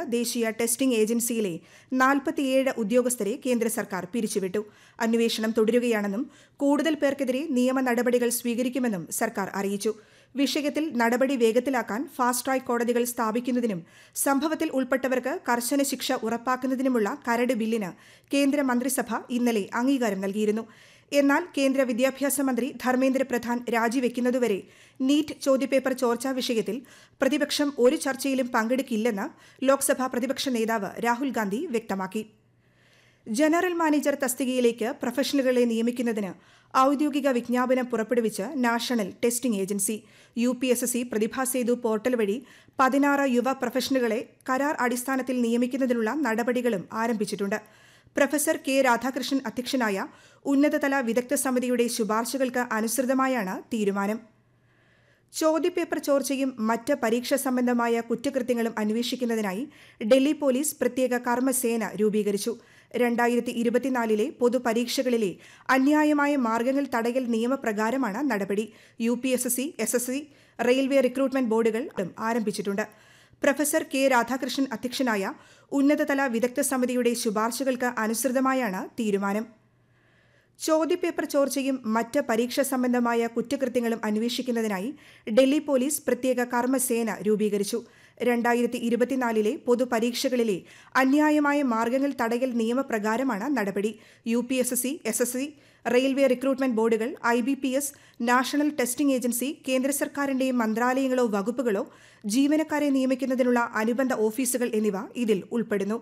ദേശീയ ടെസ്റ്റിംഗ് ഏജൻസിയിലെ നാൽപ്പത്തിയേഴ് ഉദ്യോഗസ്ഥരെ കേന്ദ്ര സർക്കാർ പിരിച്ചുവിട്ടു അന്വേഷണം തുടരുകയാണെന്നും കൂടുതൽ പേർക്കെതിരെ നിയമ നടപടികൾ സ്വീകരിക്കുമെന്നും സർക്കാർ അറിയിച്ചു വിഷയത്തിൽ നടപടി വേഗത്തിലാക്കാൻ ഫാസ്റ്റ് ട്രാക്ക് കോടതികൾ സ്ഥാപിക്കുന്നതിനും സംഭവത്തിൽ ഉൾപ്പെട്ടവർക്ക് കർശന ശിക്ഷ ഉറപ്പാക്കുന്നതിനുമുള്ള കരട് ബില്ലിന് കേന്ദ്ര മന്ത്രിസഭ ഇന്നലെ അംഗീകാരം നൽകിയിരുന്നു എന്നാൽ കേന്ദ്ര വിദ്യാഭ്യാസ മന്ത്രി ധർമ്മേന്ദ്ര പ്രധാൻ രാജിവെക്കുന്നതുവരെ നീറ്റ് ചോദ്യപേപ്പർ ചോർച്ചാ വിഷയത്തിൽ പ്രതിപക്ഷം ഒരു ചർച്ചയിലും പങ്കെടുക്കില്ലെന്ന് ലോക്സഭാ പ്രതിപക്ഷ നേതാവ് രാഹുൽ ഗാന്ധി വ്യക്തമാക്കി ജനറൽ മാനേജർ തസ്തികയിലേക്ക് പ്രൊഫഷണലുകളെ നിയമിക്കുന്നതിന് ഔദ്യോഗിക വിജ്ഞാപനം പുറപ്പെടുവിച്ച് national testing agency U P S S C Pratibhasetu portal വഴി പതിനാറ് യുവ പ്രൊഫഷണലുകളെ കരാർ അടിസ്ഥാനത്തിൽ നിയമിക്കുന്നതിനുള്ള നടപടികളും ആരംഭിച്ചിട്ടുണ്ട് പ്രൊഫസർ കെ രാധാകൃഷ്ണൻ അധ്യക്ഷനായ ഉന്നതതല വിദഗ്ധ സമിതിയുടെ ശുപാർശകൾക്ക് അനുസൃതമായാണ് തീരുമാനം ചോദ്യപേപ്പർ ചോർച്ചയും മറ്റ് പരീക്ഷ സംബന്ധമായ കുറ്റകൃത്യങ്ങളും അന്വേഷിക്കുന്നതിനായി ഡൽഹി പോലീസ് പ്രത്യേക കർമ്മസേന രൂപീകരിച്ചു രണ്ടായിരത്തി ഇരുപത്തിനാലിലെ പൊതുപരീക്ഷകളിലെ അന്യായമായ മാർഗങ്ങൾ തടയൽ നിയമപ്രകാരമാണ് നടപടി U P S S C S S C railway recruitment ബോർഡുകൾ ആരംഭിച്ചിട്ടുണ്ട് പ്രൊഫസർ കെ രാധാകൃഷ്ണൻ അധ്യക്ഷനായ ഉന്നതതല വിദഗ്ധ സമിതിയുടെ ശുപാർശകൾക്ക് അനുസൃതമായാണ് തീരുമാനം ചോദ്യപേപ്പർ ചോർച്ചയും മറ്റ് പരീക്ഷ സംബന്ധമായ കുറ്റകൃത്യങ്ങളും അന്വേഷിക്കുന്നതിനായി ഡൽഹി പോലീസ് പ്രത്യേക കർമ്മസേന രൂപീകരിച്ചു രണ്ടായിരത്തി ഇരുപത്തിനാലിലെ പൊതുപരീക്ഷകളിലെ അന്യായമായ മാർഗങ്ങൾ തടയൽ നിയമപ്രകാരമാണ് നടപടി U P S S C S S C railway recruitment ബോർഡുകൾ I B P S national testing agency കേന്ദ്ര സർക്കാരിന്റെ മന്ത്രാലയങ്ങളോ വകുപ്പുകളോ ജീവനക്കാരെ നിയമിക്കുന്നതിനുള്ള അനുബന്ധ ഓഫീസുകൾ എന്നിവ ഇതിൽ ഉൾപ്പെടുന്നു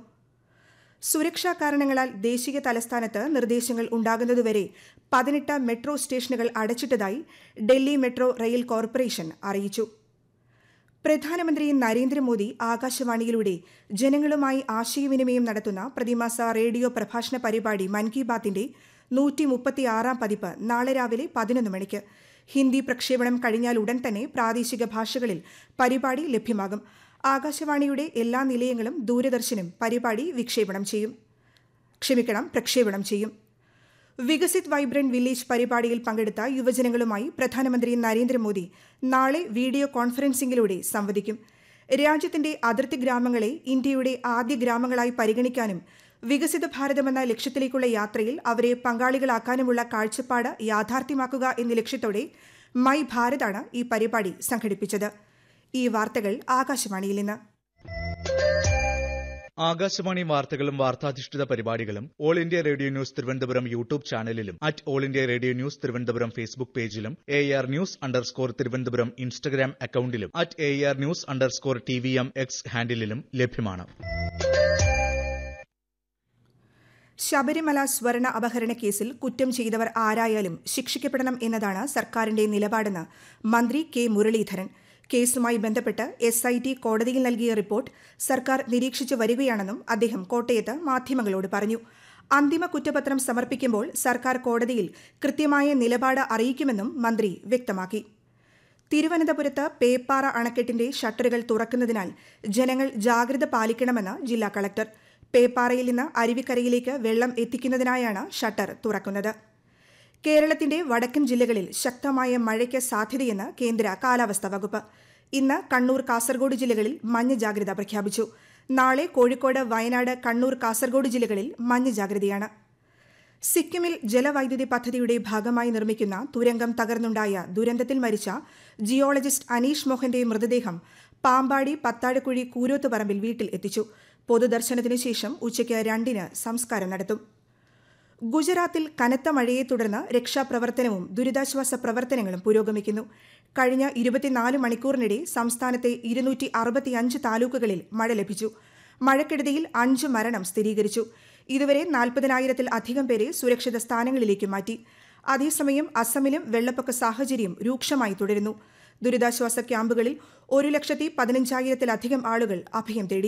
സുരക്ഷാ കാരണങ്ങളാൽ ദേശീയ തലസ്ഥാനത്ത് നിർദ്ദേശങ്ങൾ ഉണ്ടാകുന്നതുവരെ പതിനെട്ട് മെട്രോ സ്റ്റേഷനുകൾ അടച്ചിട്ടതായി ഡൽഹി മെട്രോ റെയിൽ കോർപ്പറേഷൻ അറിയിച്ചു പ്രധാനമന്ത്രി നരേന്ദ്രമോദി ആകാശവാണിയിലൂടെ ജനങ്ങളുമായി ആശയവിനിമയം നടത്തുന്ന പ്രതിമാസ റേഡിയോ പ്രഭാഷണ പരിപാടി മൻ കി ബാത്തിന്റെ നൂറ്റി മുപ്പത്തിയാറാം പതിപ്പ് നാളെ രാവിലെ പതിനൊന്ന് മണിക്ക് ഹിന്ദി പ്രക്ഷേപണം കഴിഞ്ഞാൽ ഉടൻ തന്നെ പ്രാദേശിക ഭാഷകളിൽ പരിപാടി ലഭ്യമാകും ആകാശവാണിയുടെ എല്ലാ നിലയങ്ങളും ദൂരദർശനും പരിപാടി വിക്ഷേപണം ചെയ്യും ക്ഷമിക്കണം പ്രക്ഷേപണം ചെയ്യും വികസിത് വൈബ്രന്റ് വില്ലേജ് പരിപാടിയിൽ പങ്കെടുത്ത യുവജനങ്ങളുമായി പ്രധാനമന്ത്രി നരേന്ദ്രമോദി നാളെ വീഡിയോ കോൺഫറൻസിംഗിലൂടെ സംവദിക്കും രാജ്യത്തിന്റെ അതിർത്തി ഗ്രാമങ്ങളെ ഇന്ത്യയുടെ ആദ്യ ഗ്രാമങ്ങളായി പരിഗണിക്കാനും വികസിത ഭാരതമെന്ന ലക്ഷ്യത്തിലേക്കുള്ള യാത്രയിൽ അവരെ പങ്കാളികളാക്കാനുമുള്ള കാഴ്ചപ്പാട് യാഥാർത്ഥ്യമാക്കുക എന്ന ലക്ഷ്യത്തോടെ മൈ ഭാരതാണ് ഈ പരിപാടി സംഘടിപ്പിച്ചത് ഈ വാർത്തകൾ ആകാശവാണിയിൽ നിന്ന് ആകാശവാണി വാർത്തകളും വാർത്താധിഷ്ഠിത പരിപാടികളും all India radio news Thiruvananthapuram YouTube ചാനലിലും at all India radio news Thiruvananthapuram Facebook പേജിലും A R news underscore Thiruvananthapuram Instagram അക്കൌണ്ടിലും at A R news underscore T V M X ഹാൻഡിലും ലഭ്യമാണ് ശബരിമല സ്വർണ അപഹരണ കേസിൽ കുറ്റം ചെയ്തവർ ആരായാലും ശിക്ഷിക്കപ്പെടണം എന്നതാണ് സർക്കാരിന്റെ നിലപാടെന്ന് മന്ത്രി കെ മുരളീധരൻ കേസുമായി ബന്ധപ്പെട്ട് എസ് ഐ ടി കോടതിയിൽ നൽകിയ റിപ്പോർട്ട് സർക്കാർ നിരീക്ഷിച്ചു വരികയാണെന്നും അദ്ദേഹം കോട്ടയത്ത് മാധ്യമങ്ങളോട് പറഞ്ഞു അന്തിമ കുറ്റപത്രം സമർപ്പിക്കുമ്പോൾ സർക്കാർ കോടതിയിൽ കൃത്യമായ നിലപാട് അറിയിക്കുമെന്നും മന്ത്രി വ്യക്തമാക്കി തിരുവനന്തപുരത്ത് പേപ്പാറ അണക്കെട്ടിന്റെ ഷട്ടറുകൾ തുറക്കുന്നതിനാൽ ജനങ്ങൾ ജാഗ്രത പാലിക്കണമെന്ന് ജില്ലാ കളക്ടർ പേപ്പാറയിൽ നിന്ന് അരുവിക്കരയിലേക്ക് വെള്ളം എത്തിക്കുന്നതിനായാണ് ഷട്ടർ തുറക്കുന്നത് കേരളത്തിന്റെ വടക്കൻ ജില്ലകളിൽ ശക്തമായ മഴയ്ക്ക് സാധ്യതയെന്ന് കേന്ദ്ര കാലാവസ്ഥാ വകുപ്പ് ഇന്ന് കണ്ണൂർ കാസർഗോഡ് ജില്ലകളിൽ മഞ്ഞ ജാഗ്രത പ്രഖ്യാപിച്ചു നാളെ കോഴിക്കോട് വയനാട് കണ്ണൂർ കാസർഗോഡ് ജില്ലകളിൽ മഞ്ഞ ജാഗ്രതയാണ് സിക്കിമിൽ ജലവൈദ്യുതി പദ്ധതിയുടെ ഭാഗമായി നിർമ്മിക്കുന്ന തുരങ്കം തകർന്നുണ്ടായ ദുരന്തത്തിൽ മരിച്ച ജിയോളജിസ്റ്റ് അനീഷ് മോഹന്റെ മൃതദേഹം പാമ്പാടി പത്താഴക്കുഴി കൂരോത്തുപറമ്പിൽ വീട്ടിൽ എത്തിച്ചു പൊതുദർശനത്തിനു ശേഷം ഉച്ചയ്ക്ക് രണ്ടിന് സംസ്കാരം നടത്തും ഗുജറാത്തിൽ കനത്ത മഴയെ തുടർന്ന് രക്ഷാപ്രവർത്തനവും ദുരിതാശ്വാസ പ്രവർത്തനങ്ങളും പുരോഗമിക്കുന്നു കഴിഞ്ഞ ഇരുപത്തിനാല് മണിക്കൂറിനിടെ സംസ്ഥാനത്തെ ഇരുന്നൂറ്റി അറുപത്തിയഞ്ച് താലൂക്കുകളിൽ മഴ ലഭിച്ചു മഴക്കെടുതിയിൽ അഞ്ച് മരണം സ്ഥിരീകരിച്ചു ഇതുവരെ നാൽപ്പതിനായിരത്തിൽ അധികം പേരെ സുരക്ഷിത സ്ഥാനങ്ങളിലേക്ക് മാറ്റി അതേസമയം അസമിലും വെള്ളപ്പൊക്ക സാഹചര്യം രൂക്ഷമായി തുടരുന്നു ദുരിതാശ്വാസ ക്യാമ്പുകളിൽ ഒരു ലക്ഷത്തി പതിനഞ്ചായിരത്തിലധികം ആളുകൾ അഭയം തേടി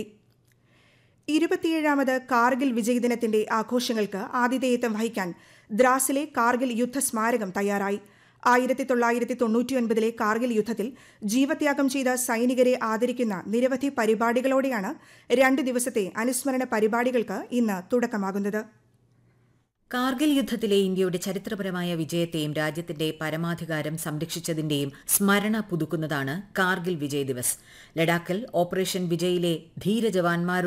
ഇരുപത്തിയേഴാമത് കാർഗിൽ വിജയ് ദിനത്തിന്റെ ആഘോഷങ്ങൾക്ക് ആതിഥേയത്വം വഹിക്കാൻ ദ്രാസിലെ കാർഗിൽ യുദ്ധ സ്മാരകം തയ്യാറായി ആയിരത്തി തൊള്ളായിരത്തി തൊണ്ണൂറ്റിയൊൻപതിലെ കാർഗിൽ യുദ്ധത്തിൽ ജീവത്യാഗം ചെയ്ത സൈനികരെ ആദരിക്കുന്ന നിരവധി പരിപാടികളോടെയാണ് രണ്ട് ദിവസത്തെ അനുസ്മരണ പരിപാടികൾക്ക് ഇന്ന് തുടക്കമാകുന്നത് കാർഗിൽ യുദ്ധത്തിലെ ഇന്ത്യയുടെ ചരിത്രപരമായ വിജയത്തെയും രാജ്യത്തിന്റെ പരമാധികാരം സംരക്ഷിച്ചതിന്റെയും സ്മരണ പുതുക്കുന്നതാണ് കാർഗിൽ വിജയ് ദിവസ് ലഡാക്കിൽ ഓപ്പറേഷൻ വിജയിലെ ധീര ജവാന്മാരുടെ